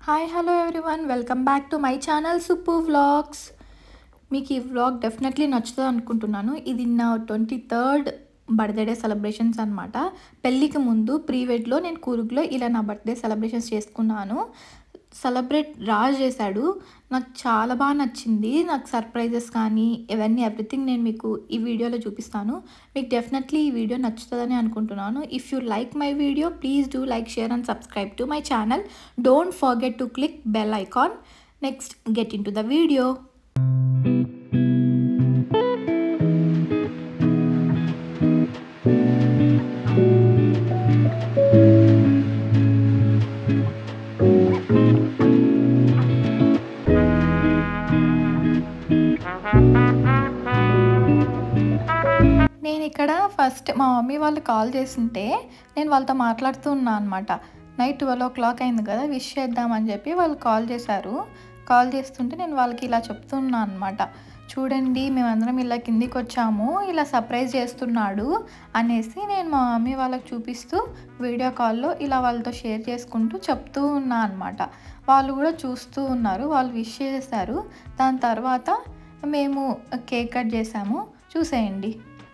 Hi hello everyone welcome back to my channel Suppu vlogs మీకు ఈ vlog definitely నచ్చుతుంది అనుకుంటున్నాను ఇది నా ట్వంటీ థర్డ్ బర్త్డే సెలబ్రేషన్స్ అనమాట పెళ్ళికి ముందు ప్రీ వెడ్లో నేను కూరుగ్లో ఇలా నా బర్త్డే సెలబ్రేషన్స్ చేసుకున్నాను సెలబ్రేట్ రాజ్ చేశాడు నాకు చాలా బాగా నచ్చింది నాకు సర్ప్రైజెస్ కానీ ఇవన్నీ ఎవ్రీథింగ్ నేను మీకు ఈ వీడియోలో చూపిస్తాను మీకు డెఫినెట్లీ ఈ వీడియో నచ్చుతుందని అనుకుంటున్నాను if you like my video please do like share and subscribe to my channel don't forget to click bell icon next get in to the video నేను ఇక్కడ ఫస్ట్ మా మమ్మీ వాళ్ళు కాల్ చేస్తుంటే నేను వాళ్ళతో మాట్లాడుతూ ఉన్నా అనమాట నైట్ ట్వెల్వ్ ఓ క్లాక్ అయింది కదా విష్ చేద్దామని చెప్పి వాళ్ళు కాల్ చేశారు కాల్ చేస్తుంటే నేను వాళ్ళకి ఇలా చెప్తున్నా అనమాట చూడండి మేమందరం ఇలా కిందికి వచ్చాము ఇలా సర్ప్రైజ్ చేస్తున్నాడు అనేసి నేను మా మమ్మీ వాళ్ళకి చూపిస్తూ వీడియో కాల్లో ఇలా వాళ్ళతో షేర్ చేసుకుంటూ చెప్తూ ఉన్నా అనమాట వాళ్ళు కూడా చూస్తూ ఉన్నారు వాళ్ళు విష్ చేశారు దాని తర్వాత మేము కేక్ కట్ చేసాము చూసేయండి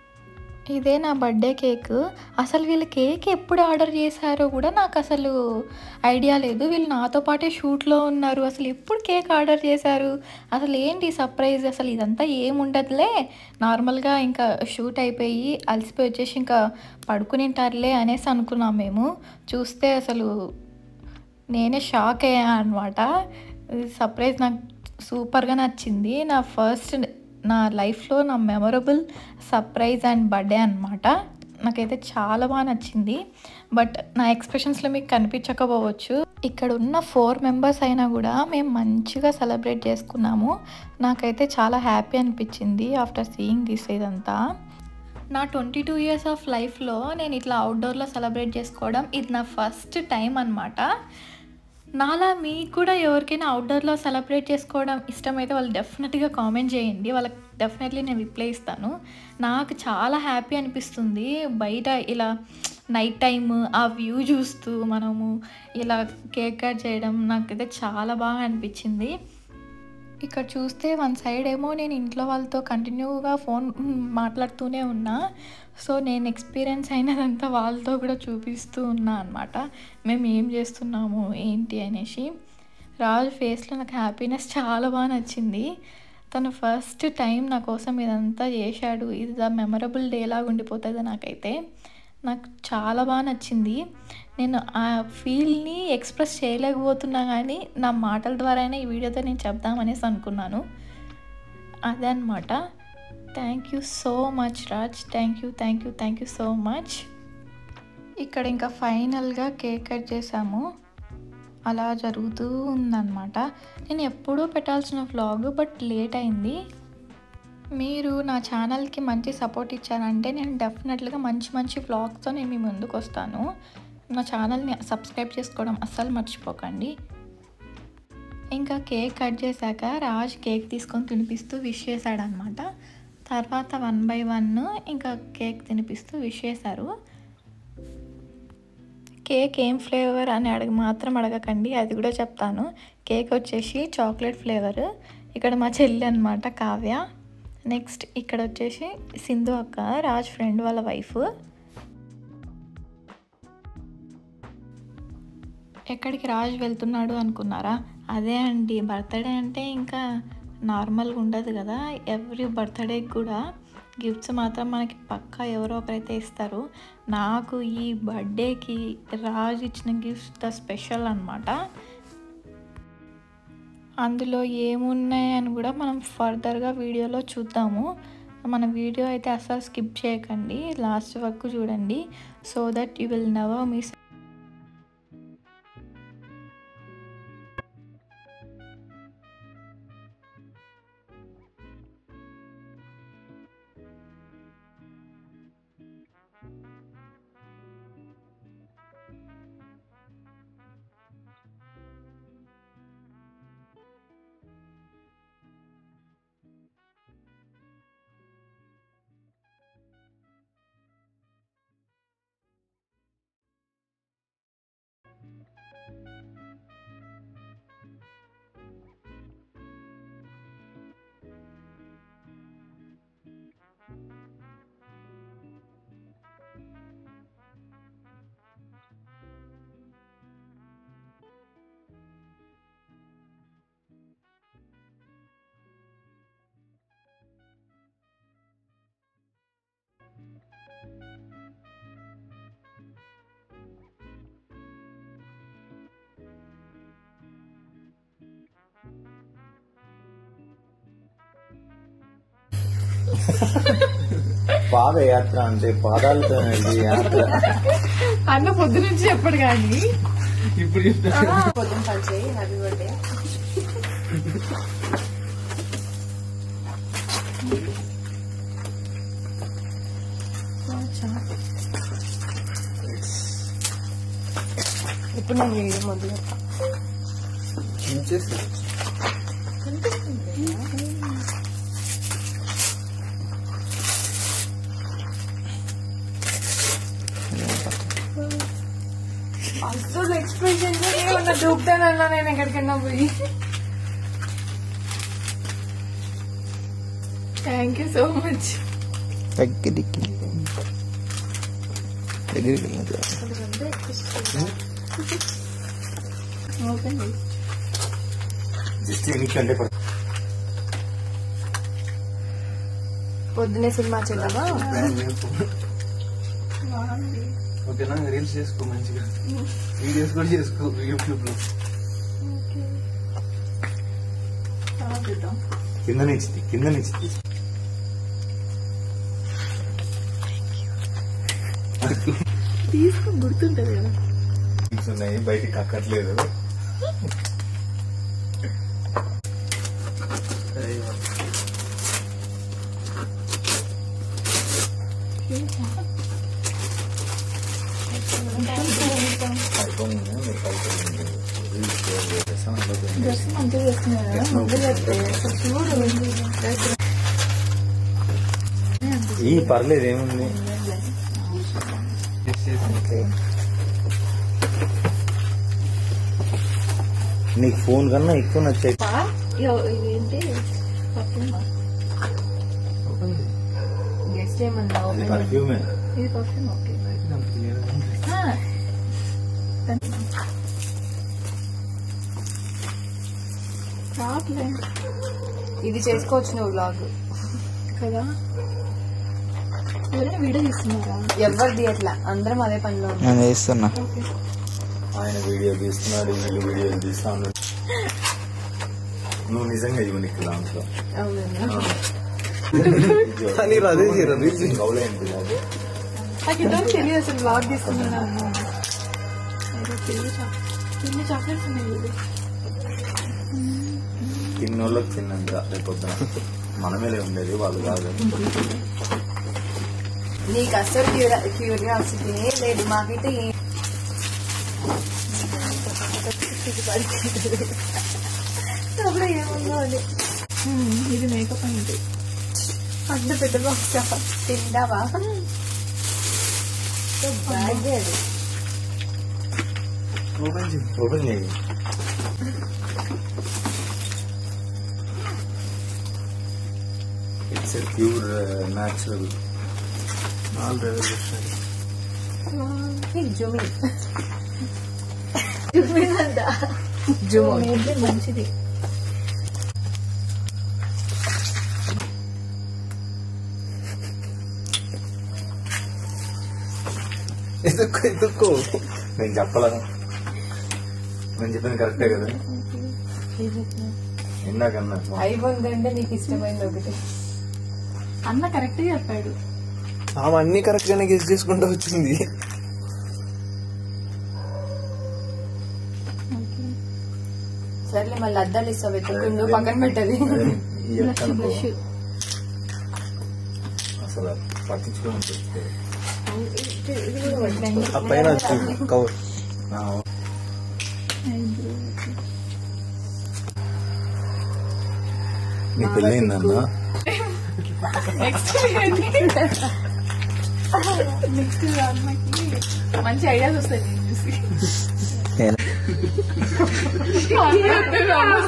ఇదే నా బర్త్డే కేక్ అసలు వీళ్ళు కేక్ ఎప్పుడు ఆర్డర్ చేశారో కూడా నాకు అసలు ఐడియా లేదు వీళ్ళు నాతో పాటే షూట్లో ఉన్నారు అసలు ఎప్పుడు కేక్ ఆర్డర్ చేశారు అసలు ఏంటి సర్ప్రైజ్ అసలు ఇదంతా ఏముండదులే నార్మల్గా ఇంకా షూట్ అయిపోయి అలసిపోయి వచ్చేసి ఇంకా పడుకునింటారులే అనేసి అనుకున్నాం మేము చూస్తే అసలు నేనే షాక్ అయ్యాను అనమాట సర్ప్రైజ్ నాకు సూపర్గా నచ్చింది నా ఫస్ట్ నా లైఫ్లో నా మెమొరబుల్ సర్ప్రైజ్ అండ్ బర్త్డే అనమాట నాకైతే చాలా బాగా నచ్చింది బట్ నా ఎక్స్ప్రెషన్స్లో మీకు కనిపించకపోవచ్చు ఇక్కడ ఉన్న ఫోర్ మెంబర్స్ అయినా కూడా మేము మంచిగా సెలబ్రేట్ చేసుకున్నాము నాకైతే చాలా హ్యాపీ అనిపించింది ఆఫ్టర్ సీయింగ్ దిస్ ఇదంతా నా ట్వంటీ టూ ఇయర్స్ ఆఫ్ లైఫ్లో నేను ఇట్లా అవుట్డోర్లో సెలబ్రేట్ చేసుకోవడం ఇది నా ఫస్ట్ టైం అనమాట నాలా మీకు కూడా ఎవరికైనా అవుట్డోర్లో సెలబ్రేట్ చేసుకోవడం ఇష్టమైతే వాళ్ళు డెఫినెట్గా కామెంట్ చేయండి వాళ్ళకి డెఫినెట్లీ నేను రిప్లై ఇస్తాను నాకు చాలా హ్యాపీ అనిపిస్తుంది బయట ఇలా నైట్ టైమ్ ఆ వ్యూ చూస్తూ మనము ఇలా కేక్ కట్ చేయడం నాకైతే చాలా బాగా అనిపించింది ఇక్కడ చూస్తే వన్ సైడ్ ఏమో నేను ఇంట్లో వాళ్ళతో కంటిన్యూగా ఫోన్ మాట్లాడుతూనే ఉన్నా సో నేను ఎక్స్పీరియన్స్ అయినదంతా వాళ్ళతో కూడా చూపిస్తూ ఉన్నా అనమాట మేము ఏం చేస్తున్నాము ఏంటి అనేసి రాజు ఫేస్లో నాకు హ్యాపీనెస్ చాలా బాగా నచ్చింది తను ఫస్ట్ టైం నా కోసం ఇదంతా చేశాడు ఇది ద మెమరబుల్ డే లాగా ఉండిపోతుంది నాకైతే నాకు చాలా బాగా నచ్చింది నేను ఆ ఫీల్ని ఎక్స్ప్రెస్ చేయలేకపోతున్నా కానీ నా మాటల ద్వారానే ఈ వీడియోతో నేను చెప్దామనేసి అనుకున్నాను అదే అనమాట thank you so much Raj thank you thank you thank you so much ఇక్కడ ఇంకా ఫైనల్గా కేక్ కట్ చేసాము అలా జరుగుతూ ఉందన్నమాట నేను ఎప్పుడూ పెట్టాల్సిన వ్లాగ్ బట్ లేట్ అయింది మీరు నా ఛానల్కి మంచి సపోర్ట్ ఇచ్చారంటే నేను డెఫినెట్గా మంచి మంచి వ్లాగ్స్తో నేను మీ ముందుకు వస్తాను నా ఛానల్ని సబ్స్క్రైబ్ చేసుకోవడం అస్సలు మర్చిపోకండి ఇంకా కేక్ కట్ చేశాక రాజ్ కేక్ తీసుకొని తినిపిస్తూ విష్ చేశాడనమాట తర్వాత వన్ బై వన్ ఇంకా కేక్ తినిపిస్తూ విష్ చేశారు కేక్ ఏం ఫ్లేవర్ అని అడగ మాత్రం అడగకండి అది కూడా చెప్తాను కేక్ వచ్చేసి చాక్లెట్ ఫ్లేవర్ ఇక్కడ మా చెల్లి అనమాట కావ్య నెక్స్ట్ ఇక్కడ వచ్చేసి సింధు అక్క రాజ్ ఫ్రెండ్ వాళ్ళ వైఫ్ ఎక్కడికి రాజ్ వెళ్తున్నాడు అనుకున్నారా అదే అండి బర్త్డే అంటే ఇంకా నార్మల్గా ఉండదు కదా ఎవ్రీ బర్త్డేకి కూడా గిఫ్ట్స్ మాత్రం మనకి పక్కా ఎవరో ఒకరైతే ఇస్తారు నాకు ఈ బర్త్డేకి రాజు ఇచ్చిన గిఫ్ట్స్ ద స్పెషల్ అనమాట అందులో ఏమున్నాయని కూడా మనం ఫర్దర్గా వీడియోలో చూద్దాము మన వీడియో అయితే అస్సలు స్కిప్ చేయకండి లాస్ట్ వరకు చూడండి so that you will never miss padayatra అంటే పాదాలతో నడిచే యాత్ర అన్న పొద్దు నుంచి చెప్పడు కానీ ఇప్పుడు చెప్తా పొద్దున పని చేయి హ్యాపీ బర్త్డే ఇప్పుడు నేను వీడియో మొదలు అసలు ఎక్స్ప్రెషన్ ఏమన్నా దూకుతానన్నా నేను ఎక్కడికన్నా పోయి థ్యాంక్ యూ సో మచ్ దగ్గరికి దగ్గరికి వెళ్ళినట్టు. ఓపెన్ జస్ట్ ఎందుకంటే పొద్దునే సినిమా చూద్దామా ఓకేనా రీల్స్ చేసుకో మంచిగా వీడియోస్ కూడా చేసుకో యూట్యూబ్ లో చూద్దాం కింద నుంచి కింద నుంచి తీసుకో గుర్తుంటది కదా ఉన్నాయి బయటికి కక్కట్లేదు డ్రెస్ మంచిగా చేస్తున్నారు ముగ్గురు చెప్తే చూడు ఈ పర్లేదు ఏముంది నీకు ఫోన్ కన్నా ఎక్కువ నచ్చాయి ఇదేంటి గెస్ట్ ఏమన్నా అది ఓపెన్ పర్ఫ్యూమే ఇది పర్ఫ్యూమ్ ఓకే రావట్లే ఇది చేసుకోవచ్చు నువ్వు వ్లాగ్ కదా ఎవరైనా వీడియో తీస్తున్నారా ఎవరిది అట్లా అందరం అదే పనిలో ఉన్నాం. నేను చేస్తున్నా ఆయన వీడియో తీస్తున్నాడు వీళ్ళు వీడియో తీస్తా ఉన్నాడు నువ్వు నిజంగా ఇవ్వు నీకు దాంట్లో అవునా అని అదే చేయరా, reels గౌలే ఏంటి అది? నాకు ఇద్దరు తెలియదు అసలు బ్లాగ్ తీసుకున్నాను ఎన్ని చాక్లెట్స్ ఉన్నాయి ఇది తిన్నోళ్ళకి తిన్నంత రేపు పొద్దున మనమేలే ఉండేది వాళ్ళు కాదు నీకు అస్సలు క్యూరియాసిటీ లేదు మాకైతే ఏ- అప్పుడు ఏముందో అది ఇది మేకప్ అయింది అంత పెద్ద బాక్స్ తింటావా బ్యాగ్ అది ఓపెన్ చేయి ఇట్స్ ప్యూర్ న్యాచురల్ జుమి జుమి అంట జుమి మంచిది ఎందుకు ఎందుకు నేను చెప్పలేదు నేను చెప్పింది కరెక్టే కదా ఇందాకన్నా ఐఫోన్ కంటే నీకు ఇష్టమైంది ఒకటి అన్న కరెక్ట్ చెప్పాడు ఆమె అన్ని కరెక్ట్ గానే గెస్ చేసుకుంటూ వచ్చింది సర్లే మళ్ళీ అద్దాలు ఇస్తావు వెతుకుంటూ పక్కన పెట్టది అదే ఈ యొక్క అనుకో. అసలు పట్టించుకోని చెప్తే ఆ పైన వచ్చింది కవర్ నీ పెళ్ళయిందన్నా నెక్స్ట్ నెక్స్ట్ అన్నకి మంచి ఐడియాస్ వస్తాయి నేను చూసి నేను అన్న